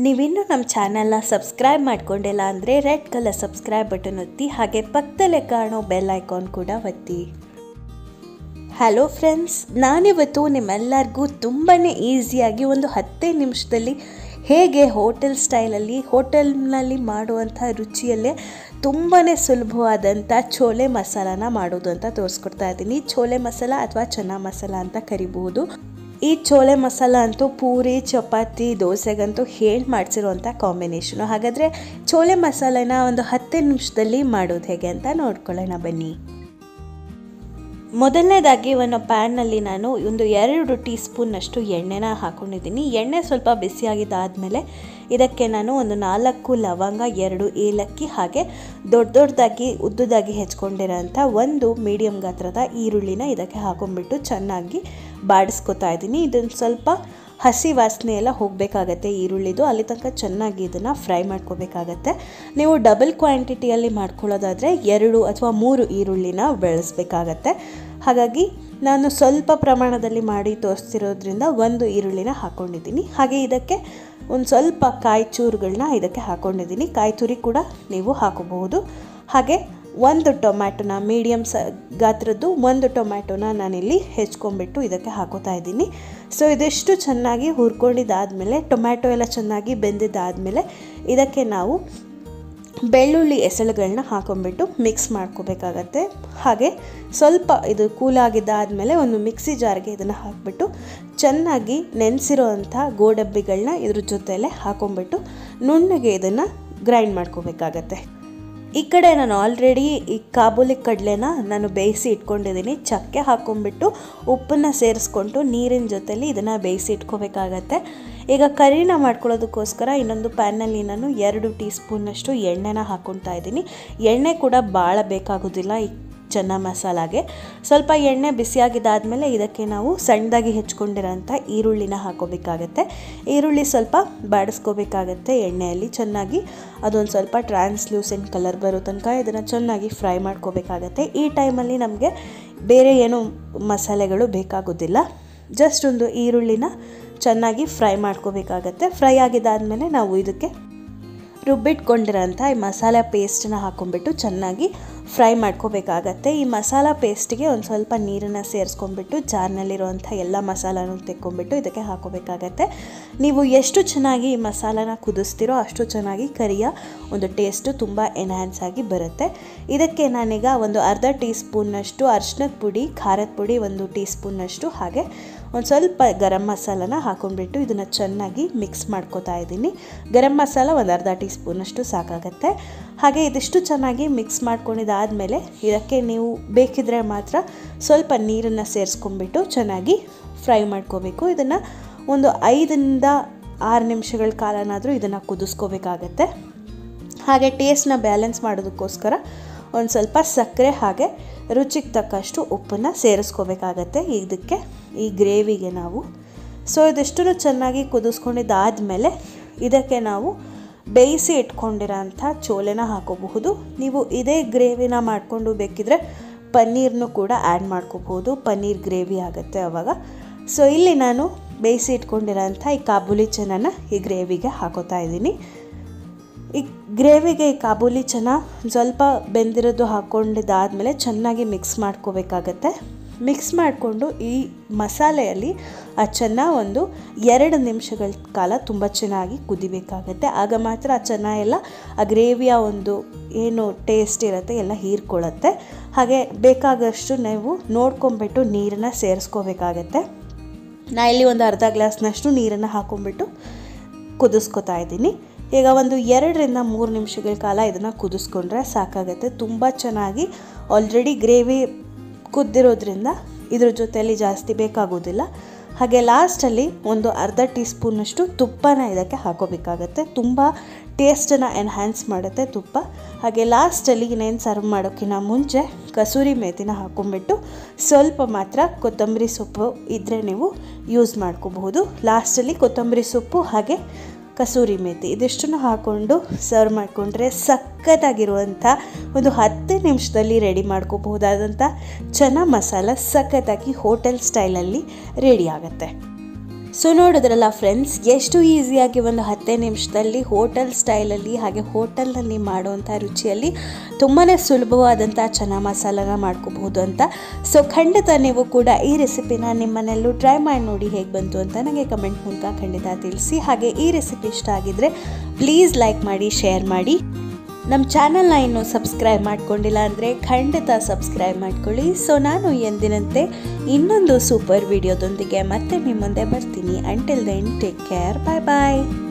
ನೀವಿನ್ನೂ ನಮ್ಮ ಚಾನಲ್ನ ಸಬ್ಸ್ಕ್ರೈಬ್ ಮಾಡ್ಕೊಂಡಿಲ್ಲ ಅಂದರೆ ರೆಡ್ ಕಲರ್ ಸಬ್ಸ್ಕ್ರೈಬ್ ಬಟನ್ ಒತ್ತಿ ಹಾಗೆ ಪಕ್ಕದಲ್ಲೇ ಕಾಣೋ ಬೆಲ್ ಐಕಾನ್ ಕೂಡ ಒತ್ತಿ ಹಲೋ ಫ್ರೆಂಡ್ಸ್ ನಾನಿವತ್ತು ನಿಮ್ಮೆಲ್ಲರಿಗೂ ತುಂಬಾ ಈಸಿಯಾಗಿ ಒಂದು ಹತ್ತೇ ನಿಮಿಷದಲ್ಲಿ ಹೇಗೆ ಹೋಟೆಲ್ ಸ್ಟೈಲಲ್ಲಿ ಹೋಟೆಲ್ನಲ್ಲಿ ಮಾಡುವಂಥ ರುಚಿಯಲ್ಲೇ ತುಂಬಾ ಸುಲಭವಾದಂಥ ಚೋಲೆ ಮಸಾಲಾನ ಮಾಡೋದು ಅಂತ ತೋರಿಸ್ಕೊಡ್ತಾ ಇದ್ದೀನಿ ಚೋಲೆ ಮಸಾಲ ಅಥವಾ ಚನ್ನ ಮಸಾಲ ಅಂತ ಕರಿಬಹುದು ಈ ಚೋಲೆ ಮಸಾಲ ಅಂತೂ ಪೂರಿ ಚಪಾತಿ ದೋಸೆಗಂತೂ ಹೇಳಿ ಮಾಡಿಸಿರುವಂಥ ಕಾಂಬಿನೇಷನು ಹಾಗಾದರೆ ಚೋಲೆ ಮಸಾಲೆನ ಒಂದು ಹತ್ತೇ ನಿಮಿಷದಲ್ಲಿ ಮಾಡೋದು ಹೇಗೆ ಅಂತ ನೋಡ್ಕೊಳ್ಳೋಣ ಬನ್ನಿ ಮೊದಲನೇದಾಗಿ ಒಂದು ಪ್ಯಾನ್ನಲ್ಲಿ ನಾನು ಒಂದು ಎರಡು ಟೀ ಸ್ಪೂನ್ನಷ್ಟು ಎಣ್ಣೆನ ಹಾಕ್ಕೊಂಡಿದ್ದೀನಿ ಎಣ್ಣೆ ಸ್ವಲ್ಪ ಬಿಸಿಯಾಗಿದ್ದಾದಮೇಲೆ ಇದಕ್ಕೆ ನಾನು ಒಂದು ನಾಲ್ಕು ಲವಂಗ ಎರಡು ಏಲಕ್ಕಿ ಹಾಗೆ ದೊಡ್ಡ ದೊಡ್ಡದಾಗಿ ಉದ್ದುದಾಗಿ ಹೆಚ್ಕೊಂಡಿರೋಂಥ ಒಂದು ಮೀಡಿಯಮ್ ಗಾತ್ರದ ಈರುಳ್ಳಿನ ಇದಕ್ಕೆ ಹಾಕೊಂಡ್ಬಿಟ್ಟು ಚೆನ್ನಾಗಿ ಬಾಡಿಸ್ಕೊತಾ ಇದ್ದೀನಿ ಇದನ್ನು ಸ್ವಲ್ಪ ಹಸಿ ವಾಸನೆ ಎಲ್ಲ ಹೋಗಬೇಕಾಗತ್ತೆ ಈರುಳ್ಳಿದು ಅಲ್ಲಿ ತನಕ ಚೆನ್ನಾಗಿ ಇದನ್ನು ಫ್ರೈ ಮಾಡ್ಕೋಬೇಕಾಗತ್ತೆ ನೀವು ಡಬಲ್ ಕ್ವಾಂಟಿಟಿಯಲ್ಲಿ ಮಾಡ್ಕೊಳ್ಳೋದಾದರೆ ಎರಡು ಅಥವಾ ಮೂರು ಈರುಳ್ಳಿನ ಬೆಳೆಸ್ಬೇಕಾಗತ್ತೆ ಹಾಗಾಗಿ ನಾನು ಸ್ವಲ್ಪ ಪ್ರಮಾಣದಲ್ಲಿ ಮಾಡಿ ತೋರಿಸ್ತಿರೋದ್ರಿಂದ ಒಂದು ಈರುಳ್ಳಿನ ಹಾಕ್ಕೊಂಡಿದ್ದೀನಿ ಹಾಗೆ ಇದಕ್ಕೆ ಒಂದು ಸ್ವಲ್ಪ ಕಾಯಿ ಚೂರುಗಳನ್ನ ಇದಕ್ಕೆ ಹಾಕ್ಕೊಂಡಿದ್ದೀನಿ ಕಾಯಿ ತುರಿ ಕೂಡ ನೀವು ಹಾಕೋಬಹುದು ಹಾಗೆ ಒಂದು ಟೊಮ್ಯಾಟೊನ ಮೀಡಿಯಮ್ ಸ ಗಾತ್ರದ್ದು ಒಂದು ಟೊಮ್ಯಾಟೊನ ನಾನಿಲ್ಲಿ ಹೆಚ್ಕೊಂಡ್ಬಿಟ್ಟು ಇದಕ್ಕೆ ಹಾಕೋತಾ ಇದ್ದೀನಿ ಸೊ ಇದಿಷ್ಟು ಚೆನ್ನಾಗಿ ಹುರ್ಕೊಂಡಿದ್ದಾದಮೇಲೆ ಟೊಮ್ಯಾಟೊ ಎಲ್ಲ ಚೆನ್ನಾಗಿ ಬೆಂದಿದ್ದಾದಮೇಲೆ ಇದಕ್ಕೆ ನಾವು ಬೆಳ್ಳುಳ್ಳಿ ಎಸಳುಗಳನ್ನ ಹಾಕೊಂಡ್ಬಿಟ್ಟು ಮಿಕ್ಸ್ ಮಾಡ್ಕೋಬೇಕಾಗತ್ತೆ ಹಾಗೆ ಸ್ವಲ್ಪ ಇದು ಕೂಲಾಗಿದ್ದಾದಮೇಲೆ ಒಂದು ಮಿಕ್ಸಿ ಜಾರ್ಗೆ ಇದನ್ನು ಹಾಕ್ಬಿಟ್ಟು ಚೆನ್ನಾಗಿ ನೆನೆಸಿರೋ ಅಂಥ ಗೋಡಂಬಿಗಳನ್ನ ಇದ್ರ ಜೊತೆಯಲ್ಲೇ ಹಾಕೊಂಡ್ಬಿಟ್ಟು ನುಣ್ಣಗೆ ಇದನ್ನು ಗ್ರೈಂಡ್ ಮಾಡ್ಕೋಬೇಕಾಗತ್ತೆ ಈ ಕಡೆ ನಾನು ಆಲ್ರೆಡಿ ಈ ಕಾಬೂಲಿ ಕಡಲೆನ ನಾನು ಬೇಯಿಸಿ ಇಟ್ಕೊಂಡಿದ್ದೀನಿ ಚಕ್ಕೆ ಹಾಕ್ಕೊಂಡ್ಬಿಟ್ಟು ಉಪ್ಪನ್ನು ಸೇರಿಸ್ಕೊಂಡು ನೀರಿನ ಜೊತೆಲಿ ಇದನ್ನು ಬೇಯಿಸಿ ಇಟ್ಕೋಬೇಕಾಗತ್ತೆ ಈಗ ಕರಿನ ಮಾಡ್ಕೊಳ್ಳೋದಕ್ಕೋಸ್ಕರ ಇನ್ನೊಂದು ಪ್ಯಾನ್ನಲ್ಲಿ ನಾನು ಎರಡು ಟೀ ಸ್ಪೂನ್ನಷ್ಟು ಎಣ್ಣೆನ ಹಾಕ್ಕೊತಾ ಇದ್ದೀನಿ ಎಣ್ಣೆ ಕೂಡ ಭಾಳ ಬೇಕಾಗೋದಿಲ್ಲ ಈ ಚೆನ್ನ ಮಸಾಲಾಗೆ ಸ್ವಲ್ಪ ಎಣ್ಣೆ ಬಿಸಿಯಾಗಿದ್ದಾದಮೇಲೆ ಇದಕ್ಕೆ ನಾವು ಸಣ್ಣದಾಗಿ ಹೆಚ್ಕೊಂಡಿರೋಂಥ ಈರುಳ್ಳಿನ ಹಾಕೋಬೇಕಾಗತ್ತೆ ಈರುಳ್ಳಿ ಸ್ವಲ್ಪ ಬಾಡಿಸ್ಕೋಬೇಕಾಗತ್ತೆ ಎಣ್ಣೆಯಲ್ಲಿ ಚೆನ್ನಾಗಿ ಅದೊಂದು ಸ್ವಲ್ಪ ಟ್ರಾನ್ಸ್ಲೂಸೆಂಟ್ ಕಲರ್ ಬರೋ ತನಕ ಇದನ್ನು ಚೆನ್ನಾಗಿ ಫ್ರೈ ಮಾಡ್ಕೋಬೇಕಾಗತ್ತೆ ಈ ಟೈಮಲ್ಲಿ ನಮಗೆ ಬೇರೆ ಏನು ಮಸಾಲೆಗಳು ಬೇಕಾಗೋದಿಲ್ಲ ಜಸ್ಟ್ ಒಂದು ಈರುಳ್ಳಿನ ಚೆನ್ನಾಗಿ ಫ್ರೈ ಮಾಡ್ಕೋಬೇಕಾಗತ್ತೆ ಫ್ರೈ ಆಗಿದ್ದಾದಮೇಲೆ ನಾವು ಇದಕ್ಕೆ ರುಬ್ಬಿಟ್ಕೊಂಡಿರೋಂಥ ಈ ಮಸಾಲೆ ಪೇಸ್ಟನ್ನ ಹಾಕ್ಕೊಂಡ್ಬಿಟ್ಟು ಚೆನ್ನಾಗಿ ಫ್ರೈ ಮಾಡ್ಕೋಬೇಕಾಗತ್ತೆ ಈ ಮಸಾಲ ಪೇಸ್ಟಿಗೆ ಒಂದು ಸ್ವಲ್ಪ ನೀರನ್ನು ಸೇರಿಸ್ಕೊಂಡ್ಬಿಟ್ಟು ಜಾರ್ನಲ್ಲಿರುವಂಥ ಎಲ್ಲ ಮಸಾಲನೂ ತೆಕ್ಕೊಂಡ್ಬಿಟ್ಟು ಇದಕ್ಕೆ ಹಾಕೋಬೇಕಾಗತ್ತೆ ನೀವು ಎಷ್ಟು ಚೆನ್ನಾಗಿ ಈ ಮಸಾಲಾನ ಕುದಿಸ್ತೀರೋ ಅಷ್ಟು ಚೆನ್ನಾಗಿ ಕರಿಯ ಒಂದು ಟೇಸ್ಟು ತುಂಬ ಎನ್ಹ್ಯಾನ್ಸ್ ಆಗಿ ಬರುತ್ತೆ ಇದಕ್ಕೆ ನಾನೀಗ ಒಂದು ಅರ್ಧ ಟೀ ಸ್ಪೂನ್ನಷ್ಟು ಅರ್ಶಿನದ ಪುಡಿ ಖಾರದ ಪುಡಿ ಒಂದು ಟೀ ಸ್ಪೂನ್ನಷ್ಟು ಹಾಗೆ ಒಂದು ಸ್ವಲ್ಪ ಗರಂ ಮಸಾಲನ ಹಾಕೊಂಡ್ಬಿಟ್ಟು ಇದನ್ನು ಚೆನ್ನಾಗಿ ಮಿಕ್ಸ್ ಮಾಡ್ಕೋತಾ ಇದ್ದೀನಿ ಗರಂ ಮಸಾಲ ಒಂದು ಅರ್ಧ ಟೀ ಸ್ಪೂನಷ್ಟು ಸಾಕಾಗತ್ತೆ ಹಾಗೆ ಇದಿಷ್ಟು ಚೆನ್ನಾಗಿ ಮಿಕ್ಸ್ ಮಾಡ್ಕೊಂಡಿದ್ದಾದಮೇಲೆ ಇದಕ್ಕೆ ನೀವು ಬೇಕಿದ್ರೆ ಮಾತ್ರ ಸ್ವಲ್ಪ ನೀರನ್ನು ಸೇರಿಸ್ಕೊಂಡ್ಬಿಟ್ಟು ಚೆನ್ನಾಗಿ ಫ್ರೈ ಮಾಡ್ಕೋಬೇಕು ಇದನ್ನು ಒಂದು ಐದರಿಂದ ಆರು ನಿಮಿಷಗಳ ಕಾಲನಾದರೂ ಇದನ್ನು ಕುದಿಸ್ಕೋಬೇಕಾಗತ್ತೆ ಹಾಗೆ ಟೇಸ್ಟ್ನ ಬ್ಯಾಲೆನ್ಸ್ ಮಾಡೋದಕ್ಕೋಸ್ಕರ ಒಂದು ಸ್ವಲ್ಪ ಸಕ್ಕರೆ ಹಾಗೆ ರುಚಿಗೆ ತಕ್ಕಷ್ಟು ಉಪ್ಪನ್ನು ಸೇರಿಸ್ಕೋಬೇಕಾಗತ್ತೆ ಇದಕ್ಕೆ ಈ ಗ್ರೇವಿಗೆ ನಾವು ಸೊ ಇದಿಷ್ಟು ಚೆನ್ನಾಗಿ ಕುದಿಸ್ಕೊಂಡಿದ್ದಾದಮೇಲೆ ಇದಕ್ಕೆ ನಾವು ಬೇಯಿಸಿ ಇಟ್ಕೊಂಡಿರೋಂಥ ಚೋಲೆನ ಹಾಕೋಬಹುದು ನೀವು ಇದೇ ಗ್ರೇವಿನ ಮಾಡಿಕೊಂಡು ಬೇಕಿದ್ರೆ ಪನ್ನೀರ್ನು ಕೂಡ ಆ್ಯಡ್ ಮಾಡ್ಕೋಬಹುದು ಪನ್ನೀರ್ ಗ್ರೇವಿ ಆಗುತ್ತೆ ಆವಾಗ ಸೊ ಇಲ್ಲಿ ನಾನು ಬೇಯಿಸಿ ಇಟ್ಕೊಂಡಿರೋಂಥ ಈ ಕಾಬೂಲಿ ಚೆನ್ನನ ಈ ಗ್ರೇವಿಗೆ ಹಾಕೋತಾ ಇದ್ದೀನಿ ಈ ಗ್ರೇವಿಗೆ ಈ ಕಾಬೂಲಿ ಚೆನ್ನ ಸ್ವಲ್ಪ ಬೆಂದಿರೋದು ಹಾಕ್ಕೊಂಡಿದ್ದಾದಮೇಲೆ ಚೆನ್ನಾಗಿ ಮಿಕ್ಸ್ ಮಾಡ್ಕೋಬೇಕಾಗತ್ತೆ ಮಿಕ್ಸ್ ಮಾಡಿಕೊಂಡು ಈ ಮಸಾಲೆಯಲ್ಲಿ ಆ ಚೆನ್ನ ಒಂದು ಎರಡು ನಿಮಿಷಗಳ ಕಾಲ ತುಂಬ ಚೆನ್ನಾಗಿ ಕುದಿಬೇಕಾಗತ್ತೆ ಆಗ ಮಾತ್ರ ಆ ಚೆನ್ನ ಎಲ್ಲ ಆ ಗ್ರೇವಿಯ ಒಂದು ಏನು ಟೇಸ್ಟ್ ಇರುತ್ತೆ ಎಲ್ಲ ಹೀರ್ಕೊಳ್ಳುತ್ತೆ ಹಾಗೆ ಬೇಕಾದಷ್ಟು ನೀವು ನೋಡ್ಕೊಂಬಿಟ್ಟು ನೀರನ್ನು ಸೇರಿಸ್ಕೋಬೇಕಾಗತ್ತೆ ನಾ ಇಲ್ಲಿ ಒಂದು ಅರ್ಧ ಗ್ಲಾಸ್ನಷ್ಟು ನೀರನ್ನು ಹಾಕೊಂಡ್ಬಿಟ್ಟು ಕುದಿಸ್ಕೊತಾ ಇದ್ದೀನಿ ಈಗ ಒಂದು ಎರಡರಿಂದ ಮೂರು ನಿಮಿಷಗಳ ಕಾಲ ಇದನ್ನು ಕುದಿಸ್ಕೊಂಡ್ರೆ ಸಾಕಾಗುತ್ತೆ ತುಂಬ ಚೆನ್ನಾಗಿ ಆಲ್ರೆಡಿ ಗ್ರೇವಿ ಕುದ್ದಿರೋದ್ರಿಂದ ಇದ್ರ ಜೊತೆಯಲ್ಲಿ ಜಾಸ್ತಿ ಬೇಕಾಗೋದಿಲ್ಲ ಹಾಗೆ ಲಾಸ್ಟಲ್ಲಿ ಒಂದು ಅರ್ಧ ಟೀ ಸ್ಪೂನಷ್ಟು ತುಪ್ಪನ ಇದಕ್ಕೆ ಹಾಕೋಬೇಕಾಗತ್ತೆ ತುಂಬ ಟೇಸ್ಟನ್ನು ಎನ್ಹ್ಯಾನ್ಸ್ ಮಾಡುತ್ತೆ ತುಪ್ಪ ಹಾಗೆ ಲಾಸ್ಟಲ್ಲಿ ಇನ್ನೇನು ಸರ್ವ್ ಮಾಡೋಕ್ಕಿಂತ ಮುಂಚೆ ಕಸೂರಿ ಮೇಥಿನ ಹಾಕ್ಕೊಂಬಿಟ್ಟು ಸ್ವಲ್ಪ ಮಾತ್ರ ಕೊತ್ತಂಬರಿ ಸೊಪ್ಪು ಇದ್ದರೆ ನೀವು ಯೂಸ್ ಮಾಡ್ಕೋಬಹುದು ಲಾಸ್ಟಲ್ಲಿ ಕೊತ್ತಂಬರಿ ಸೊಪ್ಪು ಹಾಗೆ ಕಸೂರಿ ಮೇಥಿ ಇದಿಷ್ಟನ್ನು ಹಾಕ್ಕೊಂಡು ಸರ್ವ್ ಮಾಡಿಕೊಂಡ್ರೆ ಸಖತ್ತಾಗಿರುವಂಥ ಒಂದು ಹತ್ತು ನಿಮಿಷದಲ್ಲಿ ರೆಡಿ ಮಾಡ್ಕೋಬಹುದಾದಂಥ ಚೆನ್ನ ಮಸಾಲ ಸಖತ್ತಾಗಿ ಹೋಟೆಲ್ ಸ್ಟೈಲಲ್ಲಿ ರೆಡಿ ಆಗುತ್ತೆ ಸೊ ನೋಡಿದ್ರಲ್ಲ ಫ್ರೆಂಡ್ಸ್ ಎಷ್ಟು ಈಸಿಯಾಗಿ ಒಂದು ಹತ್ತೇ ನಿಮಿಷದಲ್ಲಿ ಹೋಟೆಲ್ ಸ್ಟೈಲಲ್ಲಿ ಹಾಗೆ ಹೋಟೆಲ್ನಲ್ಲಿ ಮಾಡುವಂಥ ರುಚಿಯಲ್ಲಿ ತುಂಬಾ ಸುಲಭವಾದಂಥ ಚನಾ ಮಸಾಲನ ಮಾಡ್ಕೋಬಹುದು ಅಂತ ಸೊ ಖಂಡಿತ ನೀವು ಕೂಡ ಈ ರೆಸಿಪಿನ ನಿಮ್ಮನೆಲ್ಲೂ ಟ್ರೈ ಮಾಡಿ ನೋಡಿ ಹೇಗೆ ಬಂತು ಅಂತ ನನಗೆ ಕಮೆಂಟ್ ಮೂಲಕ ಖಂಡಿತ ತಿಳಿಸಿ ಹಾಗೆ ಈ ರೆಸಿಪಿ ಇಷ್ಟ ಆಗಿದ್ರೆ ಪ್ಲೀಸ್ ಲೈಕ್ ಮಾಡಿ ಶೇರ್ ಮಾಡಿ ನಮ್ಮ ಚಾನಲ್ನ ಇನ್ನೂ ಸಬ್ಸ್ಕ್ರೈಬ್ ಮಾಡ್ಕೊಂಡಿಲ್ಲ ಅಂದರೆ ಖಂಡಿತ ಸಬ್ಸ್ಕ್ರೈಬ್ ಮಾಡ್ಕೊಳ್ಳಿ ಸೊ ನಾನು ಎಂದಿನಂತೆ ಇನ್ನೊಂದು ಸೂಪರ್ ವಿಡಿಯೋದೊಂದಿಗೆ ಮತ್ತೆ ನಿಮ್ಮ ಮುಂದೆ ಬರ್ತೀನಿ until then take care bye ಬಾಯ್